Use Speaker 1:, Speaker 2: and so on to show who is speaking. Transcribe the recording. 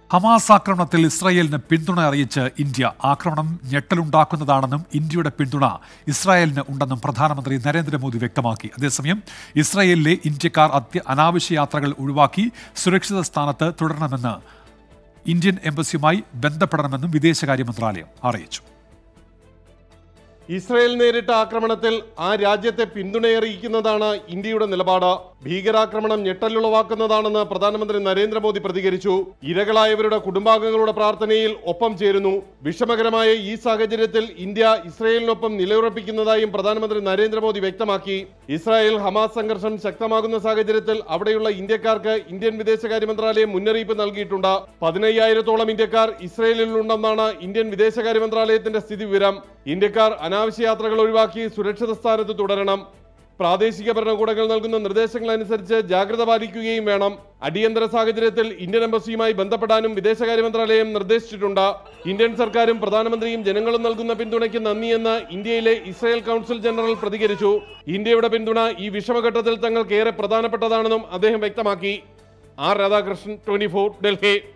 Speaker 1: Hamas ആക്രമണത്തിൽ ഇസ്രായേലിന് പിന്തുണ അറിയിച്ച് ഇന്ത്യ ആക്രമണം ഞെട്ടലുണ്ടാക്കുന്നതാണെന്നും ഇന്ത്യയുടെ പിന്തുണ ഇസ്രായേലിന് ഉണ്ടെന്നും പ്രധാനമന്ത്രി നരേന്ദ്രമോദി വ്യക്തമാക്കി അതേസമയം ഇസ്രായേലിലെ ഇന്ത്യക്കാർ അത്യ അനാവശ്യ യാത്രകൾ ഒഴിവാക്കി സുരക്ഷിത സ്ഥാനത്ത് തുടരണമെന്ന് ഇന്ത്യൻ എംബസിയുമായി ബന്ധപ്പെടണമെന്നും വിദേശകാര്യ മന്ത്രാലയം അറിയിച്ചു
Speaker 2: ഇസ്രയേൽ നേരിട്ട ആക്രമണത്തിൽ ആ രാജ്യത്തെ പിന്തുണയറിയിക്കുന്നതാണ് ഇന്ത്യയുടെ നിലപാട് ഭീകരാക്രമണം ഞെട്ടലുളവാക്കുന്നതാണെന്ന് പ്രധാനമന്ത്രി നരേന്ദ്രമോദി പ്രതികരിച്ചു ഇരകളായവരുടെ കുടുംബാംഗങ്ങളുടെ പ്രാർത്ഥനയിൽ ഒപ്പം ചേരുന്നു വിഷമകരമായ ഈ സാഹചര്യത്തിൽ ഇന്ത്യ ഇസ്രയേലിനൊപ്പം നിലയുറപ്പിക്കുന്നതായും പ്രധാനമന്ത്രി നരേന്ദ്രമോദി വ്യക്തമാക്കി ഇസ്രായേൽ ഹമാസ് സംഘർഷം ശക്തമാകുന്ന സാഹചര്യത്തിൽ അവിടെയുള്ള ഇന്ത്യക്കാർക്ക് ഇന്ത്യൻ വിദേശകാര്യ മന്ത്രാലയം മുന്നറിയിപ്പ് നൽകിയിട്ടുണ്ട് പതിനയ്യായിരത്തോളം ഇന്ത്യക്കാർ ഇസ്രയേലിലുണ്ടെന്നാണ് ഇന്ത്യൻ വിദേശകാര്യ മന്ത്രാലയത്തിന്റെ സ്ഥിതി വിവരം ഇന്ത്യക്കാർ അനാവശ്യ യാത്രകൾ ഒഴിവാക്കി സുരക്ഷിത സ്ഥാനത്ത് തുടരണം പ്രാദേശിക ഭരണകൂടങ്ങൾ നൽകുന്ന നിർദ്ദേശങ്ങൾ അനുസരിച്ച് ജാഗ്രത പാലിക്കുകയും വേണം അടിയന്തര സാഹചര്യത്തിൽ ഇന്ത്യൻ എംബസിയുമായി ബന്ധപ്പെടാനും വിദേശകാര്യ മന്ത്രാലയം നിർദ്ദേശിച്ചിട്ടുണ്ട് ഇന്ത്യൻ സർക്കാരും പ്രധാനമന്ത്രിയും ജനങ്ങളും നൽകുന്ന പിന്തുണയ്ക്ക് നന്ദിയെന്ന് ഇന്ത്യയിലെ ഇസ്രായേൽ കൗൺസിൽ ജനറൽ പ്രതികരിച്ചു ഇന്ത്യയുടെ പിന്തുണ ഈ വിഷമഘട്ടത്തിൽ തങ്ങൾക്ക് ഏറെ പ്രധാനപ്പെട്ടതാണെന്നും അദ്ദേഹം വ്യക്തമാക്കി ആർ രാധാകൃഷ്ണൻ ട്വന്റി ഡൽഹി